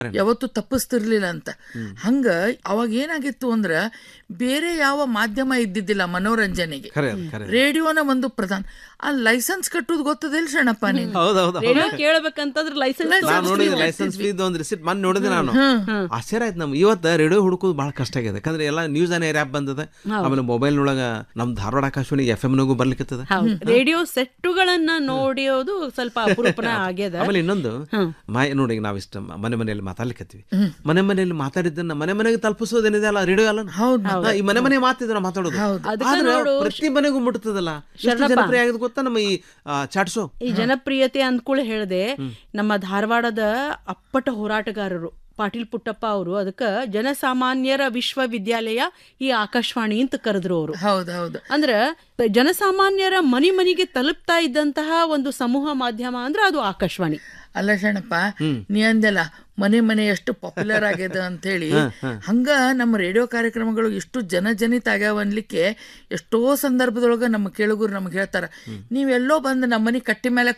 ಯಾವತ್ತು ತಪ್ಪಿಸ್ತಿರ್ಲಿಲ್ಲ ಅಂತ ಹಂಗ ಅವಾಗ ಏನಾಗಿತ್ತು ಅಂದ್ರ ಬೇರೆ ಯಾವ ಮಾಧ್ಯಮ ಇದ್ದಿದ್ದಿಲ್ಲ ಮನೋರಂಜನೆಗೆ ಖರೆ ಅದು, ಖರೆ ರೇಡಿಯೋನ ಒಂದು ಪ್ರಧಾನ ಆ ಲೈಸೆನ್ಸ್ ಕಟ್ಟುದು ಗೊತ್ತದಿಲ್ಲ ಶರಣಪ್ಪ ನೀನು ಹೌದೌದು ರೇಡಿಯೋ ಕೇಳ್ಬೇಕಂತಂದ್ರೆ ಲೈಸೆನ್ಸ್ ನಾನು ನೋಡಿದ್ದೆ ಲೈಸೆನ್ಸ್ ಫೀ ಒಂದು ರಿಸಿಪ್ಟ್ ಮೊನ್ನೆ ನೋಡಿದೆ ನಾನು ಆಶ್ಚರ್ಯ ಆಯ್ತು ನಮ್ಗೆ ಇವತ್ತು ರೇಡಿಯೋ ಹುಡುಕೋದು ಭಾಳ ಕಷ್ಟ ಆಗಿದೆ ಯಾಕಂದ್ರೆ ಎಲ್ಲ ನ್ಯೂಸ್ ಅನೇ ಆ್ಯಪ್ ಬಂದದ ಆಮೇಲೆ ಮೊಬೈಲ್ ನೊಳಗ ನಮ್ ಧಾರವಾಡ ಆಕಾಶವಾಣಿ ಎಫ್ ಎಮ್ ನಾಗೂ ಬರ್ಲಿಕ್ಕತ್ತದ ಹೌದು ರೇಡಿಯೋ ಸೆಟ್ಟುಗಳನ್ನ ನೋಡಿಯೋದು ಸ್ವಲ್ಪ ಅಪರೂಪನ ಆಗ್ಯದ ಆಮೇಲೆ ಇನ್ನೊಂದು ಮಾ ನೋಡಿ ಈಗ ನಾವಿಷ್ಟ ಮನೆ ಮನೆಯಲ್ಲಿ ಮಾತಾಡ್ಲಿಕ್ಕತ್ತೀವಿ ಮನೆ ಮನೆಯಲ್ಲಿ ಮಾತಾಡಿದ್ದನ್ನ ಮನೆ ಮನೆಗೆ ತಲುಪಿಸೋದೇನಿದೆ ಅಲ್ಲ ರೇಡಿಯೋ ಅಲ್ಲ ಹೌದು. ಹಾ, ಈ ಮನೆ ಮನೆ ಮಾತಿದ್ರ ಮಾತಾಡೋದು ಅದಕ್ಕ ಆದ್ರೆ ನೋಡು, ಪ್ರತಿ ಮನೆಗೂ ಮುಟ್ತದಲ್ಲ ಎಷ್ಟು ಜನಪ್ರಿಯ ಆಗಿದೆ ಗೊತ್ತಾ ನಮ್ಮ ಈ ಚಾಟ್ಸೋ ಈ ಜನಪ್ರಿಯತೆ ಅಂದ್ಕೂಳೆ ಹೇಳ್ದೆ ನಮ್ಮ ಧಾರವಾಡದ ಅಪ್ಪಟ ಹೋರಾಟಗಾರರು ಪಾಟೀಲ್ ಪುಟ್ಟಪ್ಪ ಅವರು ಅದಕ್ಕ ಜನಸಾಮಾನ್ಯರ ವಿಶ್ವವಿದ್ಯಾಲಯ ಈ ಆಕಾಶವಾಣಿ ಅಂತ ಕರೆದ್ರು ಅವರು ಹೌದು ಹೌದು ಅಂದ್ರ ಜನಸಾಮಾನ್ಯರ ಮನಿ ಮನಿಗೆ ತಲುಪ್ತಾ ಇದ್ದಂತಹ ಒಂದು ಸಮೂಹ ಮಾಧ್ಯಮ ಅಂದ್ರೆ ಅದು ಆಕಾಶವಾಣಿ ಅಲ್ಲ ಶರಣಪ್ಪ ನೀ ಅಂದೆಲ್ಲ ಮನೆ ಮನೆ ಎಷ್ಟು ಪಾಪ್ಯುಲರ್ ಆಗ್ಯದ ಅಂತ ಹೇಳಿ ಹಂಗ ನಮ್ಮ ರೇಡಿಯೋ ಕಾರ್ಯಕ್ರಮಗಳು ಎಷ್ಟು ಜನಜನಿತ ಆಗ್ಯಾವ ಅನ್ಲಿಕ್ಕೆ ಎಷ್ಟೋ ಸಂದರ್ಭದೊಳಗ ನಮ್ಮ ಕೇಳುಗರು ನಮ್ಗೆ ಹೇಳ್ತಾರ ನೀವೆಲ್ಲೋ ಬಂದು ನಮ್ಮ ಮನೆ ಕಟ್ಟಿ ಮೇಲೆ